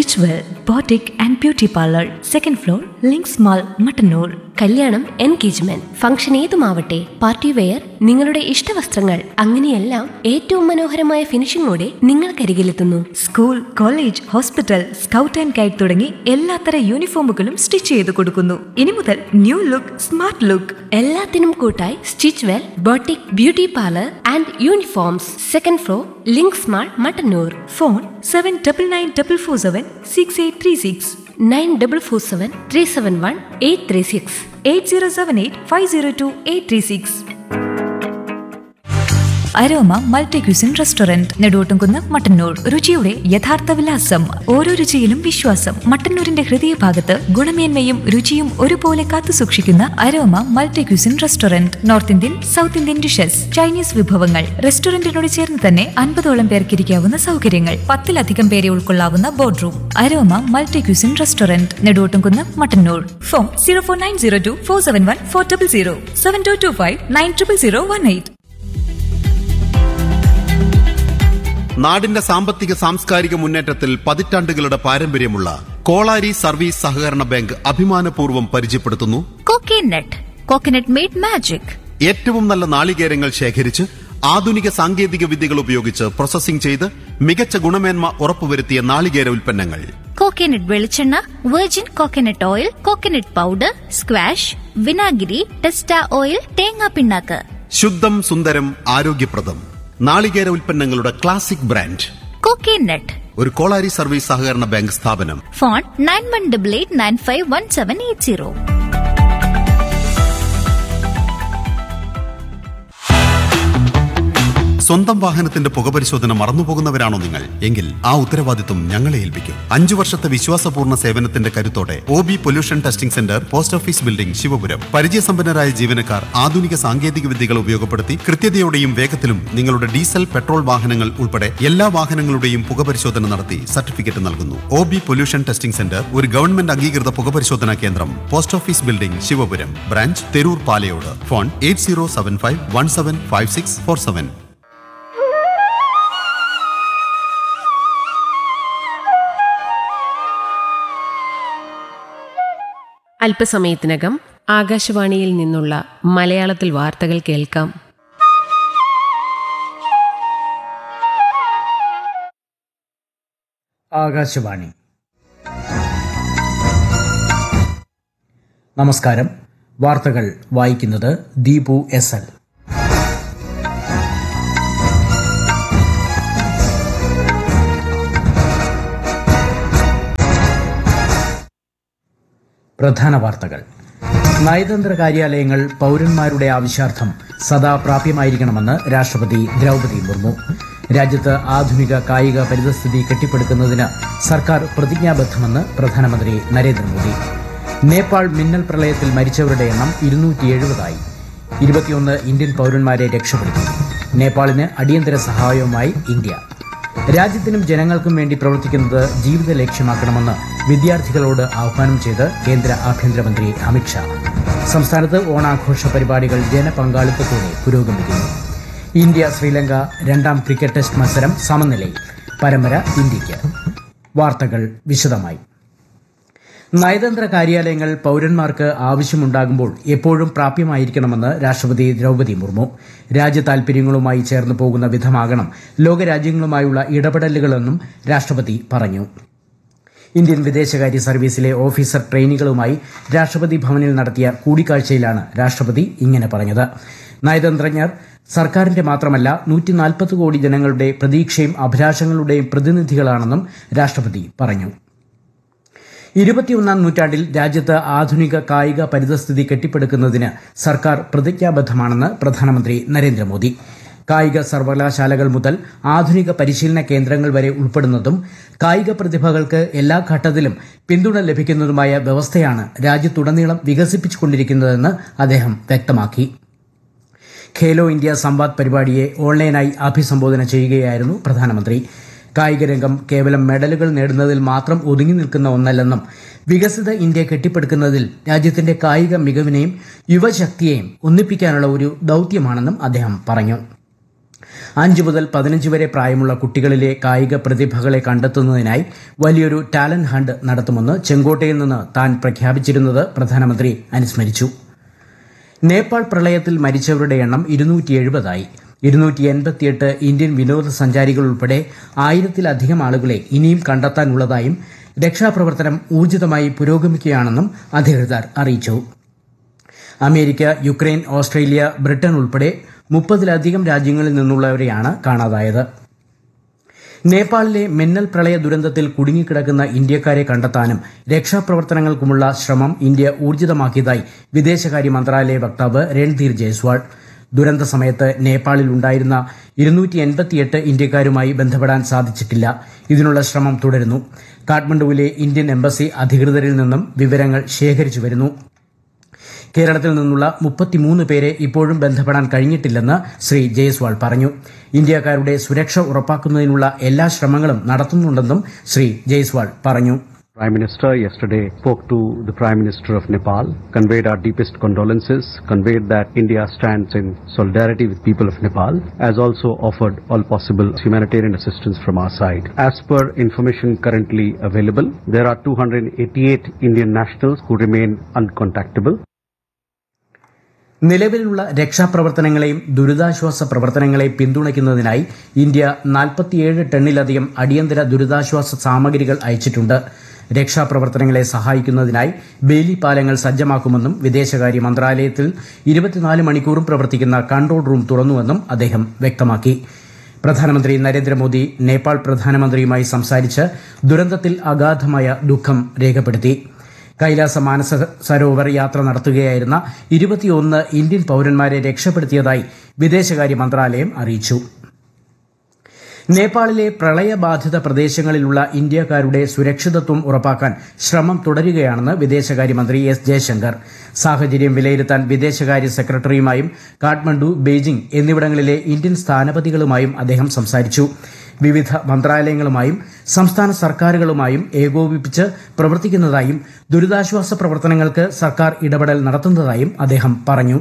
Stitch well boutique and beauty parlour second floor Links mall Mattannur കല്യാണം engagement function ഏതുമാവട്ടെ party wear നിങ്ങളുടെ ഇഷ്ടവസ്ത്രങ്ങൾ അങ്ങനെയെല്ലാം ഏറ്റവും മനോഹരമായ ഫിനിഷിംഗോടെ നിങ്ങൾക്കരികിലെത്തുന്നു school college hospital scout and guide തുടങ്ങി എല്ലാത്തര യൂണിഫോമുകളും സ്റ്റിച്ച് ചെയ്ത് കൊടുക്കുന്നു ഇനി മുതൽ ന്യൂ ലുക്ക് സ്മാർട്ട് ലുക്ക് എല്ലാത്തിനും കൂട്ടായി stitch well boutique beauty parlour and uniforms second floor Links mall Mattannur phone seven double nine double four seven six eight three six nine double four seven three seven one eight three six eight zero seven eight five zero two eight three six Aroma multi cuisine restaurant Neduvottumkunnu Mattannur രുചിയുടെ യഥാർത്ഥ വിലാസം ഓരോ രുചിയിലും വിശ്വാസം മട്ടന്നൂരിന്റെ ഹൃദയഭാഗത്ത് ഗുണമേന്മയും രുചിയും ഒരുപോലെ കാത്തുസൂക്ഷിക്കുന്ന Aroma multi cuisine restaurant north Indian south Indian dishes Chinese വിഭവങ്ങൾ റെസ്റ്റോറന്റിനോട് ചേർന്ന് തന്നെ അൻപതോളം പേർക്ക് ഇരിക്കാവുന്ന സൗകര്യങ്ങൾ പത്തിലധികം പേരെ ഉൾക്കൊള്ളാവുന്ന board room Aroma multi cuisine restaurant Neduvottumkunnu Mattannur phone zero four nine zero two four seven one four double zero seven two two five nine triple zero one eight നാടിന്റെ സാമ്പത്തിക സാംസ്കാരിക മുന്നേറ്റത്തിൽ പതിറ്റാണ്ടുകളുടെ പാരമ്പര്യമുള്ള കോളാരി സർവീസ് സഹകരണ ബാങ്ക് അഭിമാനപൂർവ്വം പരിചയപ്പെടുത്തുന്നു കോക്കനട്ട് കോക്കനട്ട് മെയ്ഡ് മാജിക് ഏറ്റവും നല്ല നാളികേരങ്ങൾ ശേഖരിച്ച് ആധുനിക സാങ്കേതിക വിദ്യകൾ ഉപയോഗിച്ച് പ്രോസസ്സിംഗ് ചെയ്ത് മികച്ച ഗുണമേന്മ ഉറപ്പുവരുത്തിയ നാളികേര ഉൽപ്പന്നങ്ങൾ കോക്കനട്ട് വെളിച്ചെണ്ണ virgin coconut oil coconut powder squash വിനാഗിരി ടെസ്റ്റ ഓയിൽ തേങ്ങാ പിണ്ണാക്ക് ശുദ്ധം സുന്ദരം ആരോഗ്യപ്രദം നാളികേര ഉൽപ്പന്നങ്ങളുടെ ക്ലാസിക് ബ്രാൻഡ് കോക്കനട്ട് ഒരു കോളാരി സർവീസ് സഹകരണ ബാങ്ക് സ്ഥാപനം phone nine one double eight nine five one seven eight zero സ്വന്തം വാഹനത്തിന്റെ പുകപരിശോധന മറന്നുപോകുന്നവരാണോ നിങ്ങൾ എങ്കിൽ ആ ഉത്തരവാദിത്വം ഞങ്ങളെ ഏൽപ്പിക്കും അഞ്ചു വർഷത്തെ വിശ്വാസപൂർണ്ണ സേവനത്തിന്റെ കരുത്തോടെ O B pollution testing centre post office building Sivapuram പരിചയസമ്പന്നരായ ജീവനക്കാർ ആധുനിക സാങ്കേതിക വിദ്യകൾ ഉപയോഗപ്പെടുത്തി കൃത്യതയോടെയും വേഗത്തിലും നിങ്ങളുടെ ഡീസൽ പെട്രോൾ വാഹനങ്ങൾ ഉൾപ്പെടെ എല്ലാ വാഹനങ്ങളുടെയും പുകപരിശോധന നടത്തി സർട്ടിഫിക്കറ്റ് നൽകുന്നു O B pollution testing centre ഒരു ഗവൺമെന്റ് അംഗീകൃത പുകപരിശോധനാ കേന്ദ്രം post office building Sivapuram branch Theroor Palayode phone eight zero seven five one seven five six four seven അല്പസമയത്തിനകം ആകാശവാണിയിൽ നിന്നുള്ള മലയാളത്തിൽ വാർത്തകൾ കേൾക്കാം ആകാശവാണി നമസ്കാരം വാർത്തകൾ വായിക്കുന്നത് ദീപു എസ് എൽ പ്രധാന വാർത്തകൾ നയതന്ത്ര കാര്യാലയങ്ങൾ പൗരന്മാരുടെ ആവശ്യാർത്ഥം സദാ പ്രാപ്യമായിരിക്കണമെന്ന് രാഷ്ട്രപതി ദ്രൗപദി മുർമു രാജ്യത്ത് ആധുനിക കായിക പരിതസ്ഥിതി കെട്ടിപ്പടുക്കുന്നതിന് സർക്കാർ പ്രതിജ്ഞാബദ്ധമെന്ന് പ്രധാനമന്ത്രി നരേന്ദ്രമോദി നേപ്പാൾ മിന്നൽ പ്രളയത്തിൽ മരിച്ചവരുടെ എണ്ണം ഇരുന്നൂറ്റി എഴുപതായി ഇരുപത്തിയൊന്ന് ഇന്ത്യൻ പൗരന്മാരെ രക്ഷപ്പെടുത്തി നേപ്പാളിന് അടിയന്തര സഹായവുമായി ഇന്ത്യ രാജ്യത്തിനും ജനങ്ങൾക്കും വേണ്ടി പ്രവർത്തിക്കുന്നത് ജീവിത ലക്ഷ്യമാക്കണമെന്ന് വിദ്യാർത്ഥികളോട് ആഹ്വാനം ചെയ്ത് കേന്ദ്ര ആഭ്യന്തരമന്ത്രി അമിത്ഷാ സംസ്ഥാനത്ത് ഓണാഘോഷ പരിപാടികൾ ജനപങ്കാളിത്തത്തോടെ പുരോഗമിക്കുന്നു ഇന്ത്യ ശ്രീലങ്ക രണ്ടാം ക്രിക്കറ്റ് ടെസ്റ്റ് മത്സരം സമനിലയിൽ പരമ്പര ഇന്ത്യയ്ക്ക് വാർത്തകൾ വിശദമായി നയതന്ത്ര കാര്യാലയങ്ങൾ പൗരന്മാർക്ക് ആവശ്യമുണ്ടാകുമ്പോൾ എപ്പോഴും പ്രാപ്യമായിരിക്കണമെന്ന് രാഷ്ട്രപതി ദ്രൗപദി മുർമു രാജ്യ താൽപര്യങ്ങളുമായി ചേർന്ന് പോകുന്ന വിധമാകണം ലോകരാജ്യങ്ങളുമായുള്ള ഇടപെടലുകളെന്നും രാഷ്ട്രപതി പറഞ്ഞു ഇന്ത്യൻ വിദേശകാര്യ സർവീസിലെ ഓഫീസർ ട്രെയിനികളുമായി രാഷ്ട്രപതി ഭവനിൽ നടത്തിയ കൂടിക്കാഴ്ചയിലാണ് രാഷ്ട്രപതി ഇങ്ങനെ പറഞ്ഞത് നയതന്ത്രജ്ഞർ സർക്കാരിന്റെ മാത്രമല്ല നൂറ്റി നാൽപ്പത് കോടി ജനങ്ങളുടെ പ്രതീക്ഷയും അഭിലാഷങ്ങളുടെയും പ്രതിനിധികളാണെന്നും രാഷ്ട്രപതി പറഞ്ഞു ഇരുപത്തിയൊന്നാം നൂറ്റാണ്ടിൽ രാജ്യത്ത് ആധുനിക കായിക പരിതസ്ഥിതി കെട്ടിപ്പടുക്കുന്നതിന് സർക്കാർ പ്രതിജ്ഞാബദ്ധമാണെന്ന് പ്രധാനമന്ത്രി നരേന്ദ്രമോദി കായിക സർവകലാശാലകൾ മുതൽ ആധുനിക പരിശീലന കേന്ദ്രങ്ങൾ വരെ ഉൾപ്പെടുന്നതും കായിക പ്രതിഭകൾക്ക് എല്ലാ ഘട്ടത്തിലും പിന്തുണ ലഭിക്കുന്നതുമായ വ്യവസ്ഥയാണ് രാജ്യത്തുടനീളം വികസിപ്പിച്ചുകൊണ്ടിരിക്കുന്നതെന്ന് അദ്ദേഹം വ്യക്തമാക്കി ഖേലോ ഇന്ത്യ സംവാദ് പരിപാടിയെ ഓൺലൈനായി അഭിസംബോധന ചെയ്യുകയായിരുന്നു പ്രധാനമന്ത്രി കായിക രംഗം കേവലം മെഡലുകൾ നേടുന്നതിൽ മാത്രം ഒതുങ്ങി നിൽക്കുന്ന ഒന്നല്ലെന്നും വികസിത ഇന്ത്യ കെട്ടിപ്പടുക്കുന്നതിൽ രാജ്യത്തിന്റെ കായിക മികവിനെയും യുവശക്തിയെയും ഒന്നിപ്പിക്കാനുള്ള ഒരു ദൌത്യമാണെന്നും അദ്ദേഹം പറഞ്ഞു അഞ്ചു മുതൽ പതിനഞ്ച് വരെ പ്രായമുള്ള കുട്ടികളിലെ കായിക പ്രതിഭകളെ കണ്ടെത്തുന്നതിനായി വലിയൊരു ടാലന്റ് ഹണ്ട് നടത്തുമെന്ന് ചെങ്കോട്ടയിൽ നിന്ന് താൻ പ്രഖ്യാപിച്ചിരുന്നത് പ്രധാനമന്ത്രി അനുസ്മരിച്ചു നേപ്പാൾ പ്രളയത്തിൽ മരിച്ചവരുടെ എണ്ണം ഇരുന്നൂറ്റി എഴുപതായി ഇരുന്നൂറ്റി എൺപത്തിയെട്ട് ഇന്ത്യൻ വിനോദസഞ്ചാരികൾ ഉൾപ്പെടെ ആയിരത്തിലധികം ആളുകളെ ഇനിയും കണ്ടെത്താനുള്ളതായും രക്ഷാപ്രവർത്തനം ഊർജിതമായി പുരോഗമിക്കുകയാണെന്നും അധികൃതർ അറിയിച്ചു അമേരിക്ക യുക്രൈൻ ഓസ്ട്രേലിയ ബ്രിട്ടൻ ഉൾപ്പെടെ മുപ്പതിലധികം രാജ്യങ്ങളിൽ നിന്നുള്ളവരെയാണ് കാണാതായത് നേപ്പാളിലെ മിന്നൽ പ്രളയ ദുരന്തത്തിൽ കുടുങ്ങിക്കിടക്കുന്ന ഇന്ത്യക്കാരെ കണ്ടെത്താനും രക്ഷാപ്രവർത്തനങ്ങൾക്കുമുള്ള ശ്രമം ഇന്ത്യ ഊർജിതമാക്കിയതായി വിദേശകാര്യ മന്ത്രാലയ വക്താവ് രൺധീർ ജയ്സ്വാൾ ദുരന്ത സമയത്ത് നേപ്പാളിൽ ഉണ്ടായിരുന്ന ഇരുന്നൂറ്റി എൺപത്തിയെട്ട് ഇന്ത്യക്കാരുമായി ബന്ധപ്പെടാൻ സാധിച്ചിട്ടില്ല ഇതിനുള്ള ശ്രമം തുടരുന്നു കാഠ്മണ്ഡുവിലെ ഇന്ത്യൻ എംബസി അധികൃതരിൽ നിന്നും വിവരങ്ങൾ ശേഖരിച്ചു വരുന്നു കേരളത്തിൽ നിന്നുള്ള മുപ്പത്തിമൂന്ന് പേരെ ഇപ്പോഴും ബന്ധപ്പെടാൻ കഴിഞ്ഞിട്ടില്ലെന്ന് ശ്രീ ജയ്സ്വാൾ പറഞ്ഞു ഇന്ത്യക്കാരുടെ സുരക്ഷ ഉറപ്പാക്കുന്നതിനുള്ള എല്ലാ ശ്രമങ്ങളും നടത്തുന്നുണ്ടെന്നും ശ്രീ ജയ്സ്വാൾ പറഞ്ഞു Prime Minister yesterday spoke to the Prime Minister of Nepal, conveyed our deepest condolences, conveyed that India stands in solidarity with people of Nepal, as also offered all possible humanitarian assistance from our side. As per information currently available, there are 288 Indian nationals who remain uncontactable. നിലവിലുള്ള രക്ഷാപ്രവർത്തനങ്ങളെയും ദുരിതാശ്വാസ പ്രവർത്തനങ്ങളെ പിന്തുണയ്ക്കുന്നതിനായി India നാൽപ്പത്തിയേഴ് ടണ്ണിലധികം അടിയന്തര ദുരിതാശ്വാസ സാമഗ്രികൾ അയച്ചിട്ടുണ്ട് രക്ഷാപ്രവർത്തനങ്ങളെ സഹായിക്കുന്നതിനായി ബേലി പാലങ്ങൾ സജ്ജമാക്കുമെന്നും വിദേശകാര്യ മന്ത്രാലയത്തിൽ ഇരുപത്തിനാല് മണിക്കൂറും പ്രവർത്തിക്കുന്ന കൺട്രോൾ റൂം തുറന്നുവെന്നും അദ്ദേഹം വ്യക്തമാക്കി പ്രധാനമന്ത്രി നരേന്ദ്രമോദി നേപ്പാൾ പ്രധാനമന്ത്രിയുമായി സംസാരിച്ച് ദുരന്തത്തിൽ അഗാധമായ ദുഃഖം രേഖപ്പെടുത്തി കൈലാസ മാനസ സരോവർ യാത്ര നടത്തുകയായിരുന്ന ഇരുപത്തിയൊന്ന് ഇന്ത്യൻ പൌരന്മാരെ രക്ഷപ്പെടുത്തിയതായി വിദേശകാര്യ മന്ത്രാലയം അറിയിച്ചു നേപ്പാളിലെ പ്രളയബാധിത പ്രദേശങ്ങളിലുള്ള ഇന്ത്യക്കാരുടെ സുരക്ഷിതത്വം ഉറപ്പാക്കാൻ ശ്രമം തുടരുകയാണെന്ന് വിദേശകാര്യമന്ത്രി എസ് ജയശങ്കർ സാഹചര്യം വിലയിരുത്താൻ വിദേശകാര്യ സെക്രട്ടറിയുമായും കാഠ്മണ്ഡു ബെയ്ജിംഗ് എന്നിവിടങ്ങളിലെ ഇന്ത്യൻ സ്ഥാനപതികളുമായും അദ്ദേഹം സംസാരിച്ചു വിവിധ മന്ത്രാലയങ്ങളുമായും സംസ്ഥാന സർക്കാരുകളുമായും ഏകോപിപ്പിച്ച് പ്രവർത്തിക്കുന്നതായും ദുരിതാശ്വാസ പ്രവർത്തനങ്ങൾക്ക് സർക്കാർ ഇടപെടൽ നടത്തുന്നതായും അദ്ദേഹം പറഞ്ഞു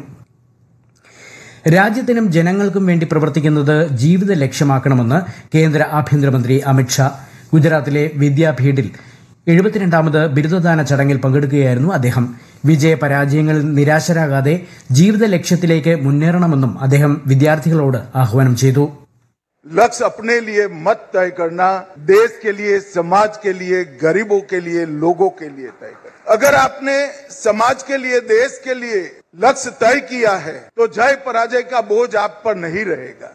രാജ്യത്തിനും ജനങ്ങൾക്കും വേണ്ടി പ്രവർത്തിക്കുന്നത് ജീവിത ലക്ഷ്യമാക്കണമെന്ന് കേന്ദ്ര ആഭ്യന്തരമന്ത്രി അമിത്ഷാ ഗുജറാത്തിലെ വിദ്യാഭീഡിൽ എഴുപത്തിരണ്ടാമത് ബിരുദദാന ചടങ്ങിൽ പങ്കെടുക്കുകയായിരുന്നു അദ്ദേഹം വിജയപരാജയങ്ങളിൽ നിരാശരാകാതെ ജീവിത ലക്ഷ്യത്തിലേക്ക് മുന്നേറണമെന്നും അദ്ദേഹം വിദ്യാർത്ഥികളോട് ആഹ്വാനം ചെയ്തു लक्ष्य अपने लिए मत तय करना देश के लिए समाज के लिए गरीबों के लिए लोगों के लिए तय करना अगर आपने समाज के लिए देश के लिए लक्ष्य तय किया है तो जय पराजय का बोझ आप पर नहीं रहेगा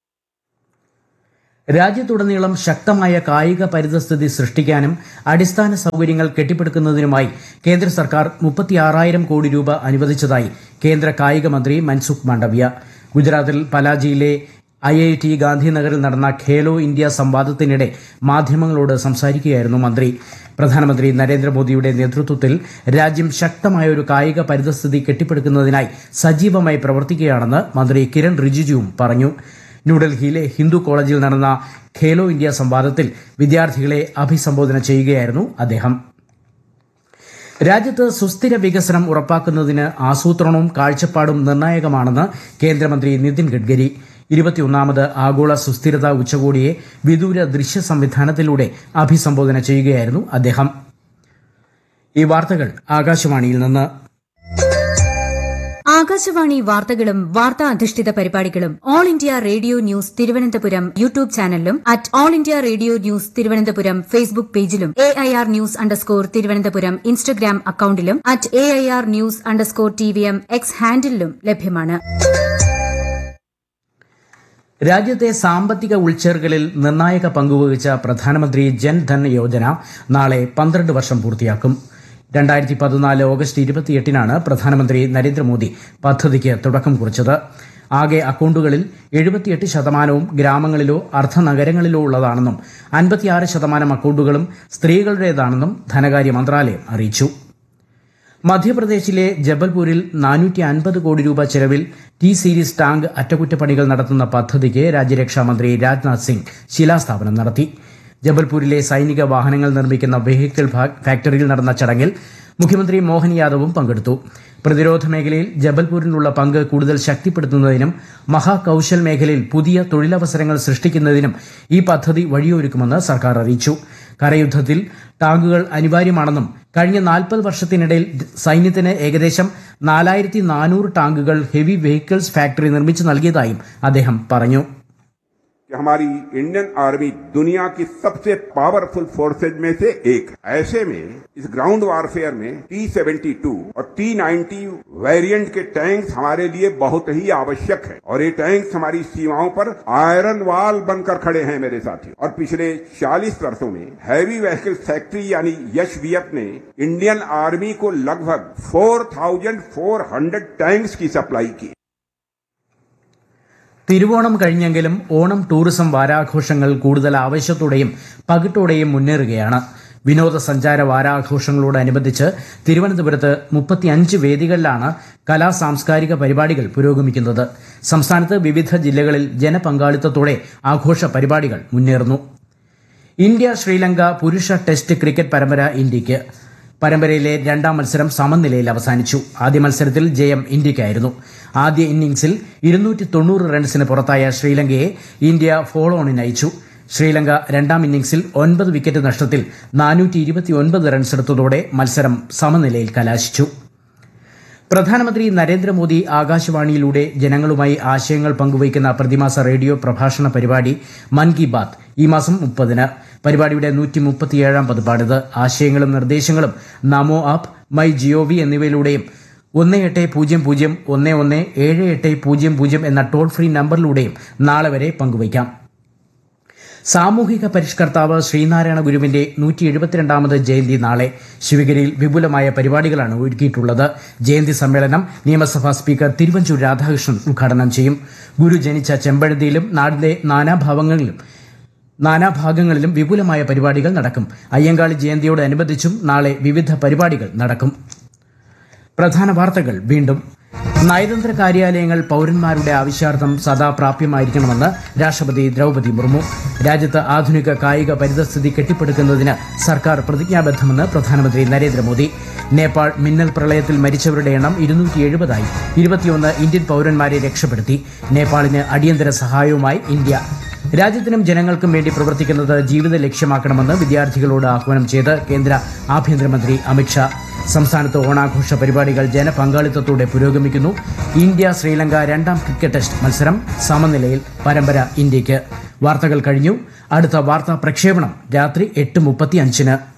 രാജ്യത്തുടനീളം ശക്തമായ കായിക പരിതസ്ഥിതി സൃഷ്ടിക്കാനും അടിസ്ഥാന സൌകര്യങ്ങൾ കെട്ടിപ്പടുക്കുന്നതിനുമായി കേന്ദ്ര സർക്കാർ മുപ്പത്തിയാറായിരം കോടി രൂപ അനുവദിച്ചതായി കേന്ദ്ര കായിക മന്ത്രി മൻസുഖ് മാണ്ഡവ്യ ഗുജറാത്തിൽ പലാജിയിലെ ഐ ഐ ടി ഗാന്ധിനഗറിൽ നടന്ന ഖേലോ ഇന്ത്യ സംവാദത്തിനിടെ മാധ്യമങ്ങളോട് സംസാരിക്കുകയായിരുന്നു മന്ത്രി പ്രധാനമന്ത്രി നരേന്ദ്രമോദിയുടെ നേതൃത്വത്തിൽ രാജ്യം ശക്തമായ ഒരു കായിക പരിതസ്ഥിതി കെട്ടിപ്പടുക്കുന്നതിനായി സജീവമായി പ്രവർത്തിക്കുകയാണെന്ന് മന്ത്രി കിരൺ റിജിജുവും പറഞ്ഞു ന്യൂഡൽഹിയിലെ ഹിന്ദു കോളേജിൽ നടന്ന ഖേലോ ഇന്ത്യ സംവാദത്തിൽ വിദ്യാർത്ഥികളെ അഭിസംബോധന ചെയ്യുകയായിരുന്നു അദ്ദേഹം രാജ്യത്ത് സുസ്ഥിര വികസനം ഉറപ്പാക്കുന്നതിന് ആസൂത്രണവും കാഴ്ചപ്പാടും നിർണായകമാണെന്ന് കേന്ദ്രമന്ത്രി നിതിൻ ഗഡ്കരി ഇരുപത്തിയൊന്നാമത് ആഗോള സുസ്ഥിരതാ ഉച്ചകോടിയെ വിദൂര ദൃശ്യ സംവിധാനത്തിലൂടെ അഭിസംബോധന ചെയ്യുകയായിരുന്നു അദ്ദേഹം ഈ വാർത്തകൾ ആകാശവാണിയിൽ നിന്ന് ആകാശവാണി വാർത്തകളും വാർത്താ അധിഷ്ഠിത പരിപാടികളും All India Radio news Thiruvananthapuram YouTube ചാനലിലും at All India Radio news Thiruvananthapuram Facebook പേജിലും A I R news underscore Thiruvananthapuram Instagram അക്കൌണ്ടിലും at A I R news underscore T V M X ഹാൻഡിലും ലഭ്യമാണ് രാജ്യത്തെ സാമ്പത്തിക ഉൾച്ചേർക്കലിൽ നിർണായക പങ്കുവഹിച്ച പ്രധാനമന്ത്രി ജൻധൻ യോജന നാളെ പന്ത്രണ്ട് വർഷം പൂർത്തിയാക്കും രണ്ടായിരത്തി പതിനാല് ഓഗസ്റ്റ് ഇരുപത്തിയെട്ടിനാണ് പ്രധാനമന്ത്രി നരേന്ദ്രമോദി പദ്ധതിക്ക് തുടക്കം കുറിച്ചത് ആകെ അക്കൌണ്ടുകളിൽ എഴുപത്തിയെട്ട് ശതമാനവും ഗ്രാമങ്ങളിലോ അർദ്ധനഗരങ്ങളിലോ ഉള്ളതാണെന്നും അൻപത്തിയാറ് ശതമാനം അക്കൌണ്ടുകളും സ്ത്രീകളുടേതാണെന്നും ധനകാര്യ മന്ത്രാലയം അറിയിച്ചു മധ്യപ്രദേശിലെ ജബൽപൂരിൽ നാനൂറ്റി അൻപത് കോടി രൂപ ചെലവിൽ ടി സീരീസ് ടാങ്ക് അറ്റകുറ്റപ്പണികൾ നടത്തുന്ന പദ്ധതിക്ക് രാജ്യരക്ഷാമന്ത്രി രാജ്നാഥ് സിംഗ് ശിലാസ്ഥാപനം നടത്തി ജബൽപൂരിലെ സൈനിക വാഹനങ്ങൾ നിർമ്മിക്കുന്ന വെഹിക്കിൾ ഫാക്ടറിയിൽ നടന്ന ചടങ്ങിൽ മുഖ്യമന്ത്രി മോഹൻ യാദവും പങ്കെടുത്തു പ്രതിരോധ മേഖലയിൽ ജബൽപൂരിനുള്ള പങ്ക് കൂടുതൽ ശക്തിപ്പെടുത്തുന്നതിനും മഹാകൌശൽ മേഖലയിൽ പുതിയ തൊഴിലവസരങ്ങൾ സൃഷ്ടിക്കുന്നതിനും ഈ പദ്ധതി വഴിയൊരുക്കുമെന്ന് സർക്കാർ അറിയിച്ചു കരയുദ്ധത്തിൽ ടാങ്കുകൾ അനിവാര്യമാണെന്നും കഴിഞ്ഞ നാൽപ്പത് വർഷത്തിനിടയിൽ സൈന്യത്തിന് ഏകദേശം നാലായിരത്തി നാനൂറ് ടാങ്കുകൾ ഹെവി വെഹിക്കിൾസ് ഫാക്ടറി നിർമ്മിച്ചു നൽകിയതായും അദ്ദേഹം പറഞ്ഞു कि हमारी इंडियन आर्मी दुनिया की सबसे पावरफुल फोर्सेज में से एक है ऐसे में इस ग्राउंड वारफेयर में टी सेवेंटी टू और टी नाइन्टी वेरिएंट के टैंक्स हमारे लिए बहुत ही आवश्यक है और ये टैंक्स हमारी सीमाओं पर आयरन वाल बनकर खड़े हैं मेरे साथियों और पिछले 40 वर्षों में हैवी व्हीकल फैक्ट्री यानी यश वीएफ ने इंडियन आर्मी को लगभग 4,400 टैंक्स की सप्लाई की തിരുവോണം കഴിഞ്ഞെങ്കിലും ഓണം ടൂറിസം വാരാഘോഷങ്ങൾ കൂടുതൽ ആവേശത്തോടെയും പകിട്ടോടെയും മുന്നേറുകയാണ് വിനോദസഞ്ചാര വാരാഘോഷങ്ങളോടനുബന്ധിച്ച് തിരുവനന്തപുരത്ത് മുപ്പത്തിയഞ്ച് വേദികളിലാണ് കലാ സാംസ്കാരിക പരിപാടികൾ പുരോഗമിക്കുന്നത് സംസ്ഥാനത്ത് വിവിധ ജില്ലകളിൽ ജനപങ്കാളിത്തത്തോടെ ആഘോഷ പരിപാടികൾ മുന്നേറുന്നു ഇന്ത്യ ശ്രീലങ്ക പുരുഷ ടെസ്റ്റ് ക്രിക്കറ്റ് പരമ്പര ഇന്ത്യയ്ക്ക് പരമ്പരയിലെ രണ്ടാം മത്സരം സമനിലയിൽ അവസാനിച്ചു ആദ്യ മത്സരത്തിൽ ജയം ഇന്ത്യയ്ക്കായിരുന്നു ആദ്യ ഇന്നിംഗ്സിൽ ഇരുന്നൂറ്റി തൊണ്ണൂറ് റൺസിന് പുറത്തായ ശ്രീലങ്കയെ ഇന്ത്യ ഫോളോ ഓണിന് അയച്ചു ശ്രീലങ്ക രണ്ടാം ഇന്നിംഗ്സിൽ ഒൻപത് വിക്കറ്റ് നഷ്ടത്തിൽ നാനൂറ്റി ഇരുപത്തിയൊൻപത് റൺസ് എടുത്തതോടെ മത്സരം സമനിലയിൽ കലാശിച്ചു പ്രധാനമന്ത്രി നരേന്ദ്രമോദി ആകാശവാണിയിലൂടെ ജനങ്ങളുമായി ആശയങ്ങൾ പങ്കുവയ്ക്കുന്ന പ്രതിമാസ റേഡിയോ പ്രഭാഷണ പരിപാടി മൻ കി ബാത്ത് ഈ മാസം മുപ്പതിന് പരിപാടിയുടെ നൂറ്റി മുപ്പത്തിയേഴാം പതിപ്പാണിത് ആശയങ്ങളും നിർദ്ദേശങ്ങളും നമോ ആപ്പ് മൈ ജിഒവി എന്നിവയിലൂടെയും ഒന്ന് എട്ട് പൂജ്യം പൂജ്യം ഒന്ന് ഒന്ന് ഏഴ് എട്ട് പൂജ്യം പൂജ്യം എന്ന ടോൾ ഫ്രീ നമ്പറിലൂടെയും നാളെ വരെ പങ്കുവയ്ക്കാം സാമൂഹിക പരിഷ്കർത്താവ് ശ്രീനാരായണ ഗുരുവിന്റെ നൂറ്റി എഴുപത്തിരണ്ടാമത് ജയന്തി നാളെ ശിവഗിരിയിൽ വിപുലമായ പരിപാടികളാണ് ഒരുക്കിയിട്ടുള്ളത് ജയന്തി സമ്മേളനം നിയമസഭാ സ്പീക്കർ തിരുവഞ്ചൂർ രാധാകൃഷ്ണൻ ഉദ്ഘാടനം ചെയ്യും ഗുരു ജനിച്ച ചെമ്പഴന്തിയിലും നാടിന്റെ നാനാഭാവങ്ങളിലും നാനാഭാഗങ്ങളിലും വിപുലമായ പരിപാടികൾ നടക്കും അയ്യങ്കാളി ജയന്തിയോടനുബന്ധിച്ചും നാളെ വിവിധ പരിപാടികൾ നടക്കും പ്രധാന വാർത്തകൾ വീണ്ടും നയതന്ത്ര കാര്യാലയങ്ങൾ പൌരന്മാരുടെ ആവശ്യാർത്ഥം സദാ പ്രാപ്യമായിരിക്കണമെന്ന് രാഷ്ട്രപതി ദ്രൗപതി മുർമു രാജ്യത്ത് ആധുനിക കായിക പരിതസ്ഥിതി കെട്ടിപ്പടുക്കുന്നതിന് സർക്കാർ പ്രതിജ്ഞാബദ്ധമെന്ന് പ്രധാനമന്ത്രി നരേന്ദ്രമോദി നേപ്പാൾ മിന്നൽ പ്രളയത്തിൽ മരിച്ചവരുടെ എണ്ണം ഇരുന്നൂറ്റി എഴുപതായി ഇരുപത്തിയൊന്ന് ഇന്ത്യൻ പൌരന്മാരെ രക്ഷപ്പെടുത്തി നേപ്പാളിന് അടിയന്തര സഹായവുമായി ഇന്ത്യ രാജ്യത്തിനും ജനങ്ങൾക്കും വേണ്ടി പ്രവർത്തിക്കുന്നത് ജീവിത ലക്ഷ്യമാക്കണമെന്ന് വിദ്യാർത്ഥികളോട് ആഹ്വാനം ചെയ്ത് കേന്ദ്ര ആഭ്യന്തരമന്ത്രി അമിത്ഷാ സംസ്ഥാനത്ത് ഓണാഘോഷ പരിപാടികൾ ജനപങ്കാളിത്തത്തോടെ പുരോഗമിക്കുന്നു ഇന്ത്യ ശ്രീലങ്ക രണ്ടാം ക്രിക്കറ്റ് ടെസ്റ്റ് മത്സരം സമനിലയിൽ പരമ്പര ഇന്ത്യയ്ക്ക് വാർത്തകൾ കഴിഞ്ഞു അടുത്ത വാർത്താ പ്രക്ഷേപണം രാത്രി എട്ട് മുപ്പത്തി അഞ്ചിന്